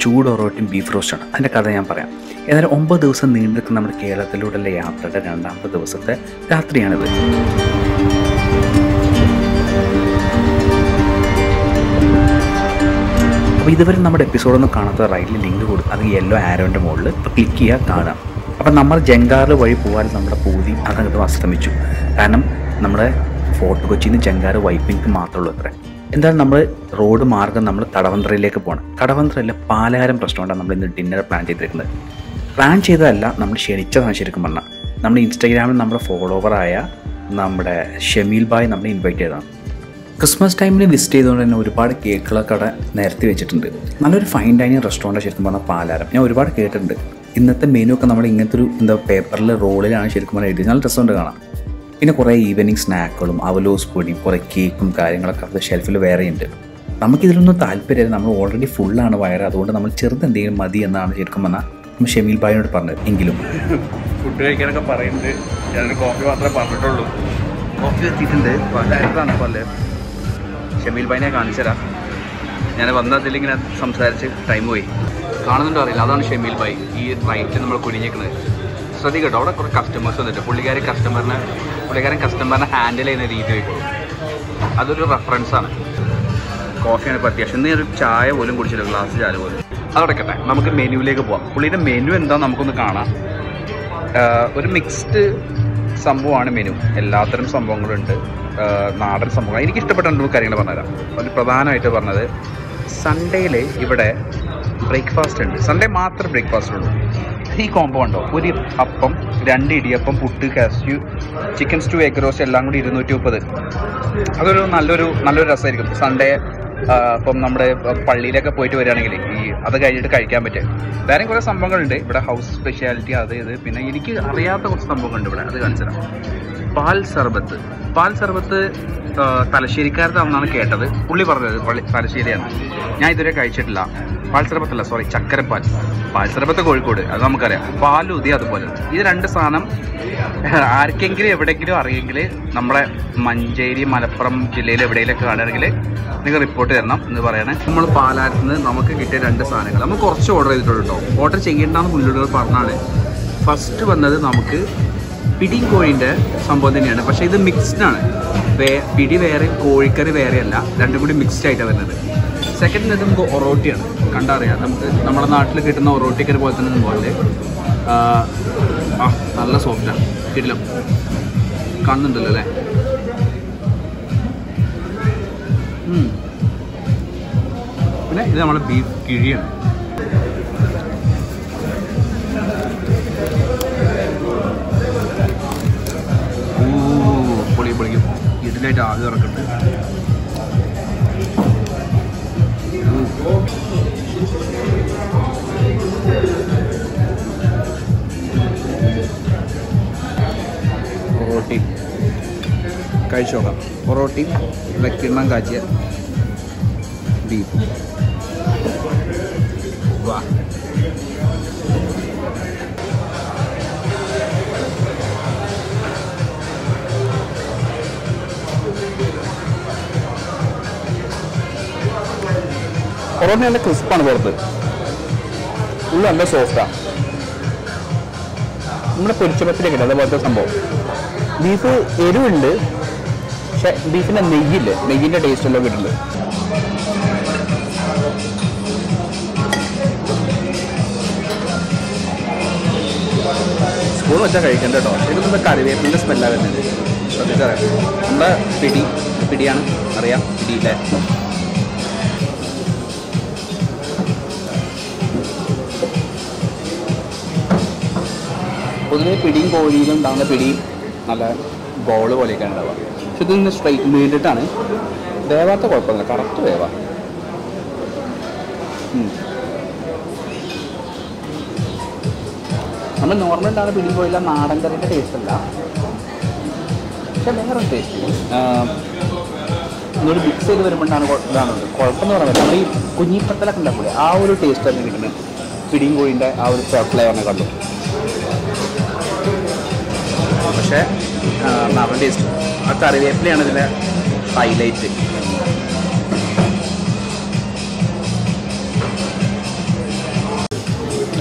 ചൂട് ഒറോട്ടിയും ബീഫ് റോസ്റ്റാണ് അതിൻ്റെ കഥ ഞാൻ പറയാം ഏതായാലും ഒമ്പത് ദിവസം നീണ്ടു നിൽക്കുന്ന നമ്മുടെ കേരളത്തിലൂടെയുള്ള യാത്രയുടെ രണ്ടാമത്തെ ദിവസത്തെ രാത്രിയാണിത് അപ്പോൾ ഇതുവരെ നമ്മുടെ എപ്പിസോഡൊന്നും കാണാത്ത റൈറ്റിൽ ലിങ്ക് കൊടുക്കുക അത് യെല്ലോ ആരോൻ്റെ മുകളിൽ ഇപ്പോൾ ക്ലിക്ക് ചെയ്യുക കാണാം അപ്പം നമ്മൾ ജങ്കാറ് വഴി പോകാൻ നമ്മുടെ പൂതി അതങ്ങോട്ട് അസ്തമിച്ചു കാരണം നമ്മുടെ ഫോർട്ട് കൊച്ചിയിൽ നിന്ന് ജങ്കാറ് വൈപ്പിംഗ് മാത്രമേ ഉള്ളൂ അത്ര എന്തായാലും നമ്മൾ റോഡ് മാർഗം നമ്മൾ കടവന്ത്രയിലേക്ക് പോകണം കടവന്ത്രയിലെ പാലാരം റെസ്റ്റോറൻറ്റാണ് നമ്മൾ ഇന്ന് ഡിന്നർ പ്ലാൻ ചെയ്തിരിക്കുന്നത് പ്ലാൻ ചെയ്തതല്ല നമ്മൾ ക്ഷണിച്ചതാണ് ശരിക്കും പറഞ്ഞാൽ നമ്മുടെ ഇൻസ്റ്റാഗ്രാമിൽ നമ്മുടെ ഫോളോവറായ നമ്മുടെ ഷമീൽ ബായ് നമ്മളെ ഇൻവൈറ്റ് ചെയ്തതാണ് ക്രിസ്മസ് ടൈമിൽ വിസിറ്റ് ചെയ്തുകൊണ്ട് തന്നെ ഒരുപാട് കേക്കുകളൊക്കെ അവിടെ നിരത്തി വെച്ചിട്ടുണ്ട് നല്ലൊരു ഫൈൻ ഡൈനിങ് റെസ്റ്റോറൻറ്റ് ശരിക്കും പറഞ്ഞാൽ പാലാരം ഞാൻ ഒരുപാട് കേട്ടിട്ടുണ്ട് ഇന്നത്തെ മെനു ഒക്കെ നമ്മൾ ഇങ്ങനത്തെ ഒരു എന്താ പേപ്പറിൽ റോളിലാണ് ശരിക്കും പറഞ്ഞാൽ എഴുതി നല്ല രസമുണ്ട് കാണാം പിന്നെ കുറേ ഈവനിങ് സ്നാക്കുകളും അവലോസ് പൊടിയും കുറേ കേക്കും കാര്യങ്ങളൊക്കെ അത് ഷെൽഫിൽ വേറെ ഉണ്ട് നമുക്കിതിലൊന്നും താല്പര്യമില്ല നമ്മൾ ഓൾറെഡി ഫുള്ളാണ് വയറ് അതുകൊണ്ട് നമ്മൾ ചെറുത് എന്തെങ്കിലും മതി എന്നാണ് ശരിക്കും പറഞ്ഞാൽ നമ്മൾ ഷമീൽ ഭായിനോട് പറഞ്ഞത് എങ്കിലും ഫുഡ് കഴിക്കാനൊക്കെ പറയുന്നുണ്ട് ഞാനൊരു കോഫി മാത്രമേ പറഞ്ഞിട്ടുള്ളൂ കോഫി എത്തിയിട്ടുണ്ട് പലതാണ് പല ഷമീൽ ഭായിനെ കാണിച്ചുതരാം ഞാൻ വന്നതിൽ ഇങ്ങനെ സംസാരിച്ച് ടൈം പോയി കാണുന്നുണ്ടോ അറിയില്ല അതാണ് ഷമീൽ ഭായ് ഈ റൈറ്റിൽ നമ്മൾ കുനിഞ്ഞിരിക്കുന്നത് ശ്രദ്ധിക്കട്ടോ അവിടെ കുറേ കസ്റ്റമേഴ്സ് വന്നിട്ട് പുള്ളിക്കാരി കസ്റ്റമറിനെ പുള്ളിക്കാരൻ കസ്റ്റമറിനെ ഹാൻഡിൽ ചെയ്യുന്ന രീതി പോയിക്കോളും അതൊരു റെഫറൻസ് ആണ് കോഫിയാണ് ഇപ്പോൾ അത്യാവശ്യം ഇന്ന് ഒരു ചായ പോലും കുടിച്ചില്ല ഗ്ലാസ് ചായ പോലും അതടക്കട്ടെ നമുക്ക് മെനുവിലേക്ക് പോവാം പുള്ളിയുടെ മെനു എന്താ നമുക്കൊന്ന് കാണാം ആഹ് ഒരു മിക്സ്ഡ് സംഭവമാണ് മെനു എല്ലാത്തരം സംഭവങ്ങളുണ്ട് ആഹ് നാടൻ സംഭവങ്ങൾ എനിക്ക് ഇഷ്ടപ്പെട്ട രണ്ട് മൂന്ന് കാര്യങ്ങൾ പറഞ്ഞുതരാം അതിൽ പ്രധാനമായിട്ട് പറഞ്ഞത് സൺഡേയിൽ ഇവിടെ ബ്രേക്ക്ഫാസ്റ്റ് ഉണ്ട് സൺഡേ മാത്രമേ ബ്രേക്ക്ഫാസ്റ്റ് ഉള്ളൂ ഈ കോംബോ ഉണ്ടോ ഒരു അപ്പം രണ്ട് ഇടിയപ്പം പുട്ട് കാസ്റ്റ്യൂ ചിക്കൻ സ്റ്റൂ എഗ് റോസ്റ്റ് എല്ലാം കൂടി ഇരുന്നൂറ്റി മുപ്പത് അതൊരു നല്ലൊരു നല്ലൊരു രസമായിരിക്കും സൺഡേ ഇപ്പം നമ്മുടെ പള്ളിയിലൊക്കെ പോയിട്ട് വരികയാണെങ്കിൽ ഈ അത് കഴിഞ്ഞിട്ട് കഴിക്കാൻ പറ്റും വേറെയും കുറേ സംഭവങ്ങളുണ്ട് ഇവിടെ ഹൗസ് സ്പെഷ്യാലിറ്റി അത് ഇത് പിന്നെ എനിക്ക് അറിയാത്ത കുറച്ച് സംഭവങ്ങളുണ്ട് ഇവിടെ അത് കാണിച്ചു തരാം പാൽ സർബത്ത് പാൽ സർബത്ത് ആ, തലശ്ശേരിക്കാരത്താണെന്നാണ് കേട്ടത് പുള്ളി പറഞ്ഞത് പള്ളി തലശ്ശേരിയാണ് ഞാൻ ഇതുവരെ കഴിച്ചിട്ടില്ല പാൽ സർബത്തല്ല സോറി ചക്കരപ്പാൽ പാൽ സർബത്ത് കോഴിക്കോട് അത് നമുക്കറിയാം പാലുതി അതുപോലെ ഇത് രണ്ട് സാധനം ആർക്കെങ്കിലും എവിടെയെങ്കിലും അറിയെങ്കിൽ നമ്മളെ മഞ്ചേരി മലപ്പുറം ജില്ലയിൽ എവിടെയെങ്കിലൊക്കെ കാണുകയാണെങ്കിൽ നിങ്ങൾ റിപ്പോർട്ട് തരണം എന്ന് പറയണേ നമ്മൾ പാലാരത്ത് നിന്ന് നമുക്ക് കിട്ടിയ രണ്ട് സാധനങ്ങൾ നമ്മൾ കുറച്ച് ഓർഡർ ചെയ്തിട്ടുള്ളൂ കേട്ടോ ഓർഡർ ചെയ്യേണ്ടെന്ന് പുള്ളിയോട് പറഞ്ഞാണ് ഫസ്റ്റ് വന്നത് നമുക്ക് പിടിയും കോഴിൻ്റെ സംഭവം തന്നെയാണ് പക്ഷേ ഇത് മിക്സ്ഡ് ആണ് വേ പിടി വേറെ കോഴിക്കറി വേറെയല്ല രണ്ടും കൂടി മിക്സ്ഡ് ആയിട്ടാണ് വരുന്നത് സെക്കൻഡ് ഇത് നമുക്ക് ഒറോട്ടിയാണ് കണ്ടറിയാം നമുക്ക് നമ്മുടെ നാട്ടിൽ കിട്ടുന്ന ഒറോട്ടിക്കറി പോലെ തന്നെ പോലെ ആ നല്ല സോഫ്റ്റാണ് കിട്ടില്ല കാണുന്നുണ്ടല്ലോ അല്ലേ ഉം. പിന്നെ ഇത് നമ്മുടെ ബീഫ് കിഴിയാണ് ഊ, പൊളി പൊളിക്കും ഇതിലായിട്ട് ആദ്യം ഇറക്കുന്നുണ്ട് പൊറോട്ടി കഴിച്ചു നോക്കാം പൊറോട്ടി കിണ്ണം കാച്ചിയ ബീഫ് വാ പൊറോട്ട നല്ല ക്രിസ്പാണ് പുറത്ത് ഉള്ളു നല്ല സോഫ്റ്റാണ് നമ്മുടെ പൊരിച്ചപ്പത്തിലേക്ക് അതേപോലത്തെ സംഭവം ബീഫ് എരിവുണ്ട് പക്ഷെ ബീഫിൻ്റെ നെയ്യില്ലേ നെയ്യിൻ്റെ ടേസ്റ്റ് എല്ലാം കിട്ടില്ല സ്പൂൺ വെച്ചാൽ കഴിക്കണ്ട കേട്ടോ ഇതൊന്നും കറിവേപ്പിൻ്റെ സ്മെല്ലാണ് വരുന്നത് ശ്രദ്ധിച്ചറിയാം നമ്മുടെ പിടി പിടിയാണ് അറിയാം പിടിയില്ലേ പൊതുവെ പിടിയും കോഴിയിലും ഉണ്ടാകുന്ന പിടിയും നല്ല ബോള് പോലെയൊക്കെയാണ് ഉണ്ടാവുക പക്ഷെ ഇതിന് സ്ട്രൈറ്റ് വീണ്ടിട്ടാണ് വേവാത്ത കുഴപ്പമില്ല കറക്റ്റ് വേവാ ഉം. നമ്മൾ നോർമൽ ഉണ്ടാകുന്ന പിടിയും കോഴിയില്ല നാടൻ കറിയുടെ ടേസ്റ്റ് അല്ല പക്ഷെ വേറെ ടേസ്റ്റ് ഇതൊരു മിക്സ് ചെയ്ത് വരുമ്പോഴാണ് ഇതാണ് കുഴപ്പമെന്ന് പറയുന്നത് നമ്മൾ ഈ കുഞ്ഞിപ്പത്തലൊക്കെ ഉണ്ടാക്കില്ലേ ആ ഒരു ടേസ്റ്റ് തന്നെ കിട്ടുന്നത് പിടിയും കോഴിൻ്റെ ആ ഒരു ഫ്ലേവറിനെ കണ്ടു പക്ഷേ നല്ല ടേസ്റ്റ് ആ കറിവേപ്പിലയാണ് ഇതിൻ്റെ ഹൈലൈറ്റ്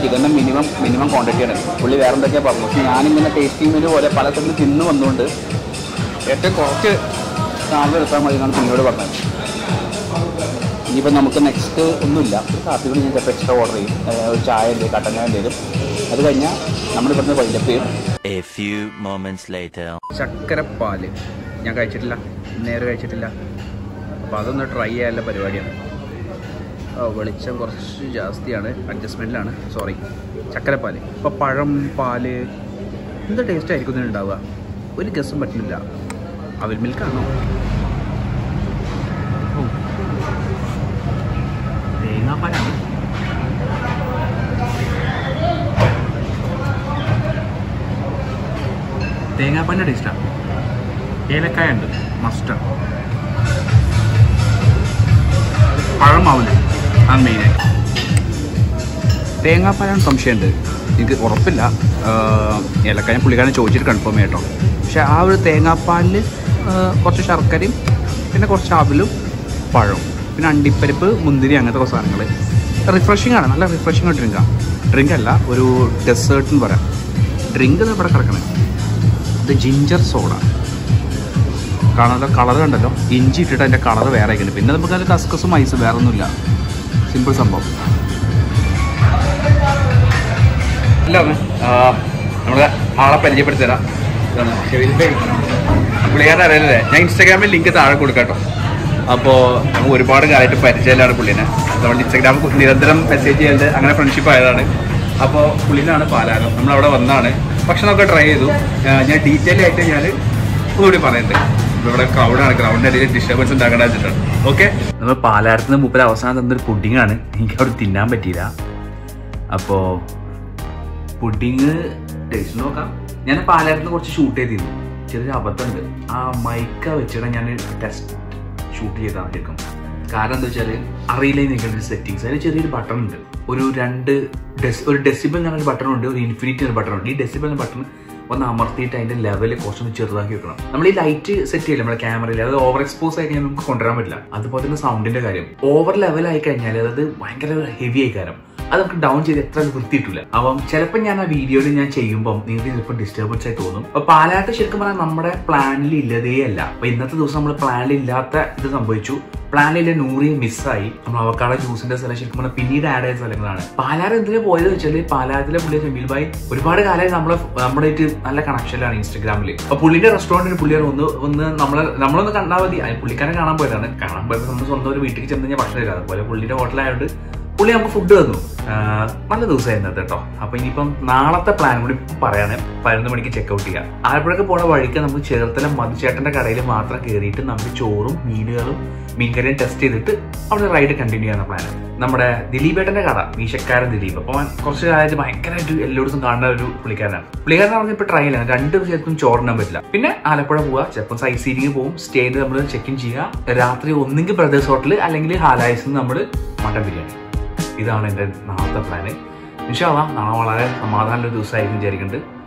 ഇതന്നെ മിനിമം മിനിമം ക്വാണ്ടിറ്റിയാണ് പുള്ളി വേറെ എന്തൊക്കെയാണ് പറഞ്ഞു പക്ഷേ ഞാനിങ്ങനെ ടേസ്റ്റിംഗ് മെനു പോലെ പല സ്ഥലത്തും തിന്ന് വന്നുകൊണ്ട് ഏറ്റവും കുറച്ച് സാധനം എടുത്താൽ മതി എന്നാണ് പുള്ളിയോട് പറഞ്ഞത് ഇനിയിപ്പോൾ നമുക്ക് നെക്സ്റ്റ് ഒന്നുമില്ല ഒരു കാപ്പി കൂടി ഞാൻ ചിലപ്പോൾ എക്സ്ട്രാ ഓർഡർ ചെയ്യും ഏഹ് ഒരു ചായ എന്തെങ്കിലും കട്ടൻ ചായ എന്തെങ്കിലും അത് കഴിഞ്ഞാൽ നമ്മൾ ഇവിടുന്ന് വൈൻഡപ്പ് ചെയ്യും A few moments later. ചക്കരപ്പാല് ഞാൻ കഴിച്ചിട്ടില്ല നേരെ കഴിച്ചിട്ടില്ല അപ്പോൾ അതൊന്ന് ട്രൈ ചെയ്യാനുള്ള പരിപാടിയാണ് ഓ വെളിച്ചം കുറച്ച് ജാസ്തിയാണ് അഡ്ജസ്റ്റ്മെൻറ്റിലാണ് സോറി ചക്കരപ്പാല് ഇപ്പോൾ പഴം പാല് എന്ത് ടേസ്റ്റ് ആയിരിക്കും ഇതിന് ഉണ്ടാവുക ഒരു ഗസ്സും പറ്റുന്നില്ല അവിൽ മിൽക്കാണോ ഓ. തേങ്ങാപ്പാലാണ് തേങ്ങാപ്പാലിൻ്റെ ടേസ്റ്റാണ് ഏലക്കായ ഉണ്ട് മസ്റ്റർഡ് പഴമാവില്ല അതാണ് മെയിനായിട്ട് തേങ്ങാപ്പാലാണ് സംശയമുണ്ട് എനിക്ക് ഉറപ്പില്ല ആഹ് ഏലക്കായ പുള്ളിക്കാരൻ ചോദിച്ചിട്ട് കൺഫേം ചെയ്യട്ടോ പക്ഷെ ആ ഒരു തേങ്ങാപ്പാലിൽ ആഹ് കുറച്ച് ശർക്കരയും പിന്നെ കുറച്ച് അവിലും പഴവും പിന്നെ അണ്ടിപ്പരിപ്പ് മുന്തിരി അങ്ങനത്തെ കുറച്ച് സാധനങ്ങൾ റിഫ്രഷിംഗ് ആണ് നല്ല റിഫ്രഷിംഗ് ഡ്രിങ്കാണ് ഡ്രിങ്ക് അല്ല ഒരു ഡെസേർട്ട് എന്ന് പറയാം ഡ്രിങ്ക് ഇവിടെ കിടക്കണേ ഇത് ജിഞ്ചർ സോഡ കാണാതെ കളർ കണ്ടല്ലോ ഇഞ്ചി ഇട്ടിട്ട് അതിൻ്റെ കളർ വേറെ ആയിരിക്കും പിന്നെ നമുക്ക് അതിൽ കസ്കസും ഐസും വേറെ ഒന്നുമില്ല സിമ്പിൾ സംഭവം അല്ല നമ്മളെ ആളെ പരിചയപ്പെടുത്തി തരാം ഇതാണ് ഷെവിൽ ബൈ. പുള്ളിക്കാരൻ അറിയില്ലേ ഞാൻ ഇൻസ്റ്റാഗ്രാമിൽ ലിങ്ക് താഴെ കൊടുക്കാം കേട്ടോ അപ്പോൾ നമുക്ക് ഒരുപാട് കാലമായിട്ട് പരിചയമില്ലാണ് പുള്ളിനെ നമ്മൾ ഇൻസ്റ്റാഗ്രാമിൽ നിരന്തരം മെസ്സേജ് ചെയ്യുന്നത് അങ്ങനെ ഫ്രണ്ട്ഷിപ്പ് ആയതാണ് അപ്പോൾ പുള്ളിനാണ് പാലാരം നമ്മൾ അവിടെ വന്നാണ് ഭക്ഷണമൊക്കെ ട്രൈ ചെയ്തു ആ, ഞാൻ ഡീറ്റെയിൽ ആയിട്ട് ഞാൻ ഒന്നുകൂടി പറയുന്നുണ്ട് ഇവിടെ ക്രൗഡാണ് ക്രൗഡിൻ്റെ ഇടയിൽ ഡിസ്റ്റർബൻസ് ഉണ്ടാക്കേണ്ട വെച്ചിട്ടാണ് ഓക്കെ നമ്മൾ പാലാരത്തിന് മുമ്പിൽ അവസാനം തന്നൊരു പുഡിങ്ങാണ് എനിക്ക് അവിടെ തിന്നാൻ പറ്റിയില്ല അപ്പോൾ പുഡിങ് ടേസ്റ്റ് നോക്കാം ഞാൻ പാലാരത്തിന് കുറച്ച് ഷൂട്ട് ചെയ്തിരുന്നു ചെറിയൊരു അബദ്ധമുണ്ട് ആ മൈക്ക വെച്ചിട്ട് ഞാൻ ടെസ്റ്റ് ഷൂട്ട് ചെയ്താണ് ശരിക്കും കാരണം എന്താ വെച്ചാൽ അറിയില്ല നിൽക്കുന്ന സെറ്റിങ്സ് അതിൽ ചെറിയൊരു ബട്ടൺ ഉണ്ട് ഒരു രണ്ട് ഡെസ് ഒരു ഡെസിബിൾ എന്ന് പറഞ്ഞൊരു ബട്ടൺ ഉണ്ട് ഒരു ഇൻഫിനിറ്റി എന്ന ബട്ടൺ ഉണ്ട് ഈ ഡെസിബിൾ എന്ന ബട്ടൺ ഒന്ന് അമർത്തിയിട്ട് അതിന്റെ ലെവൽ കുറച്ചൊന്ന് ചെറുതാക്കി വെക്കണം നമ്മൾ ഈ ലൈറ്റ് സെറ്റ് ചെയ്യില്ല നമ്മുടെ ക്യാമറയിൽ അത് ഓവർ എക്സ്പോസ് ആയി കഴിഞ്ഞാൽ നമുക്ക് കൊണ്ടുവരാൻ പറ്റില്ല അതുപോലെ തന്നെ സൗണ്ടിന്റെ കാര്യം ഓവർ ലെവൽ ആയി കഴിഞ്ഞാൽ അത് ഭയങ്കര ഹെവി ആയി കാര്യം അത് നമുക്ക് ഡൗൺ ചെയ്ത് എത്ര വൃത്തിയിട്ടില്ല അപ്പം ചിലപ്പോൾ ഞാൻ ആ വീഡിയോയിൽ ഞാൻ ചെയ്യുമ്പോൾ നിങ്ങൾക്ക് ചിലപ്പോൾ ഡിസ്റ്റർബൻസ് ആയി തോന്നും അപ്പൊ പാലാട്ട് ശരിക്കും പറഞ്ഞാൽ നമ്മുടെ പ്ലാനിൽ ഇല്ലതേ അല്ല അപ്പൊ ഇന്നത്തെ ദിവസം നമ്മൾ പ്ലാനിൽ ഇല്ലാത്ത ഇത് സംഭവിച്ചു പ്ലാനിലെ നൂറി മിസ്സായി നമ്മൾ അവക്കാട ജ്യൂസിന്റെ സ്ഥലം ശരിക്കും പറഞ്ഞാൽ പിന്നീട് ആഡ് ചെയ്ത സ്ഥലങ്ങളാണ് പാലാർ എന്തിനാ പോയത് വെച്ചാൽ പാലാരത്തിലെ പുള്ളി ജമീൽ ഭായി ഒരുപാട് കാലമായി നമ്മളെ നമ്മുടെ ആയിട്ട് നല്ല കണക്ഷനിലാണ് ഇൻസ്റ്റാഗ്രാമിൽ അപ്പൊ പുള്ളിന്റെ റെസ്റ്റോറന്റിൽ പുള്ളിയാണ് ഒന്ന് ഒന്ന് നമ്മളെ നമ്മളൊന്ന് കണ്ടാൽ മതി അത് പുള്ളിക്കാരനെ കാണാൻ പോയതാണ് കാണാൻ പോയപ്പോൾ നമ്മൾ സ്വന്തം ഒരു വീട്ടിൽ ചെന്ന് കഴിഞ്ഞാൽ ഭക്ഷണം തരാം അതുപോലെ പുള്ളിന്റെ ഹോട്ടലായതുകൊണ്ട് പുള്ളി നമുക്ക് ഫുഡ് തന്നു ആ, നല്ല ദിവസമായിരുന്നു അത് കേട്ടോ അപ്പൊ ഇനിയിപ്പം നാളത്തെ പ്ലാൻ കൂടി പറയാണ് പതിനൊന്ന് മണിക്ക് ചെക്കൗട്ട് ചെയ്യാം ആലപ്പുഴക്ക് പോണ വഴിക്ക് നമുക്ക് ചേർത്തല മധുചേട്ടന്റെ കടയിൽ മാത്രം കയറിയിട്ട് നമുക്ക് ചോറും മീനുകളും മീൻകറിയും ടെസ്റ്റ് ചെയ്തിട്ട് അവിടെ റൈഡ് കണ്ടിന്യൂ ചെയ്യാനുള്ള പ്ലാൻ നമ്മുടെ ദിലീപേട്ടന്റെ കട മീശക്കാരൻ ദിലീപ് അപ്പൊ അവൻ കുറച്ച് കാലമായിട്ട് ഭയങ്കരമായിട്ട് എല്ലായിടത്തും കാണുന്ന ഒരു പുള്ളിക്കാരനാണ് പുള്ളിക്കാരൻ പറഞ്ഞ ഇപ്പൊ ട്രൈ ചെയ്യലാണ് രണ്ട് ചേർത്തും ചോറിനാൻ പറ്റില്ല പിന്നെ ആലപ്പുഴ പോവുക ചിലപ്പോൾ സൈറ്റ് സീറ്റിംഗ് പോകും സ്റ്റേ ചെയ്ത് നമ്മൾ ചെക്ക് ഇൻ ചെയ്യുക രാത്രി ഒന്നെങ്കിൽ ബ്രദേഴ്സ് ഹോട്ടൽ അല്ലെങ്കിൽ ഹാലായസിൽ നമ്മൾ മട്ടൻ ബിരിയാണി ഇതാണ് എൻ്റെ നാളത്തെ പ്ലാന് ഇൻഷാല്ല നാളെ വളരെ സമാധാനമുള്ള ദിവസമായിരിക്കും വിചാരിക്കുന്നുണ്ട്